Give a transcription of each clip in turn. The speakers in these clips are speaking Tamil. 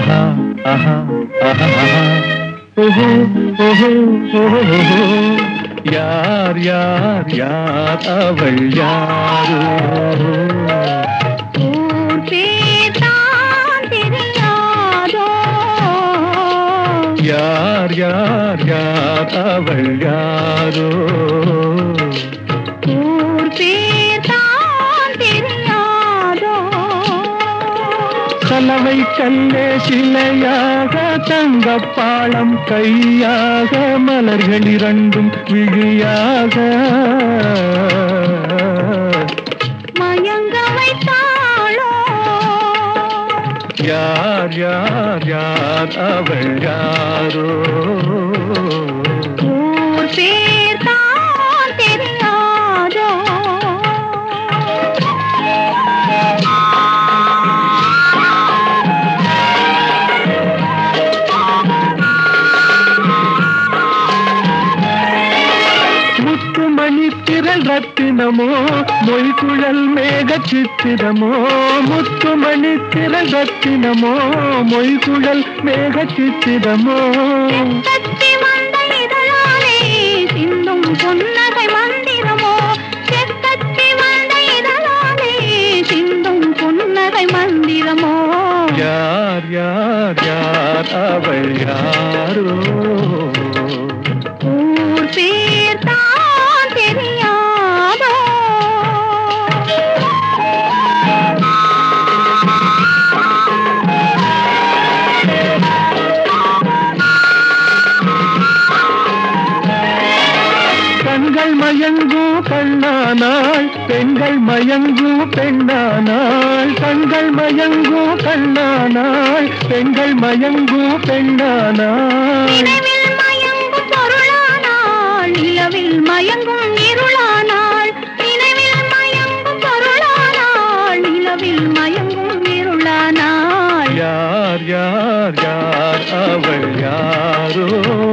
ஆஹா ஆஹா ஆஹா ஆஹா. ஓஹோ ஓஹோ ஓஹோ ஓஹோ. யார் யார் யார் அவள் யாரோ ஊர் பேர் தான் தெரியாதோ யார் யார் யார் அவள் யாரோ ஊர் பேர் தான் தெரியாதோ கலவை கல்லே சிலையாக தங்கப்பாளம் கையாக மலர்கள் இரண்டும் விழியாக மயங்க வைத்தாளோ யார் யார் யார் அவள் யாரோ ஊர் பேர் தான் தெரியாதோ முத்துமணி திரள் ரத்தினமோ மொய்குழல் மேக சித்திரமோ முத்துமணி திரள் ரத்தினமோ மொய்குழல் மேக சித்திரமோ தத்தி வந்த இதழாலே சிந்தும் புன்னகை மந்திரமோ செத்தத்தி வந்த இதழாலே சிந்தும் புன்னகை மந்திரமோ யார் யார் யார் அவள் யாரோ ஊர் பேர் தான் தெரியாதோ கண்கள் மயங்கும் கண்ணானாள் பெண்கள் மயங்கும் பெண்ணானாள் கண்கள் மயங்கும் கண்ணானாள் பெண்கள் மயங்கும் பெண்ணானாள் நினைவில் மயங்கும் பொருளானாள் நிலவில் மயங்கும் இருளானாள் நினைவில் மயங்கும் பொருளானாள் நிலவில் மயங்கும் இருளானாள் யார் யார் யார் அவள் யாரோ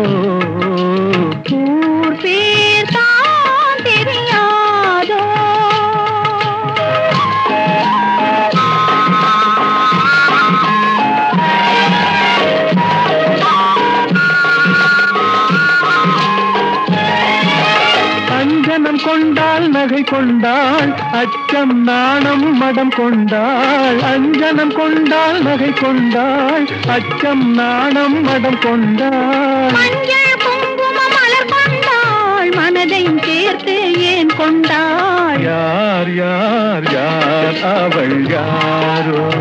ஊர் பேர் தான் தெரியாதோ அஞ்சனம் கொண்டாள் நகை கொண்டாள் அச்சம் நாணம் மடம் கொண்டாள் அஞ்சனம் கொண்டாள் நகை கொண்டாள் அச்சம் நாணம் மடம் கொண்டாள் மஞ்சள் குங்கும மலர் கொண்டாள் மனதையும் சேர்த்து ஏன் கொண்டாள் யார் யார் யார் அவள் யாரோ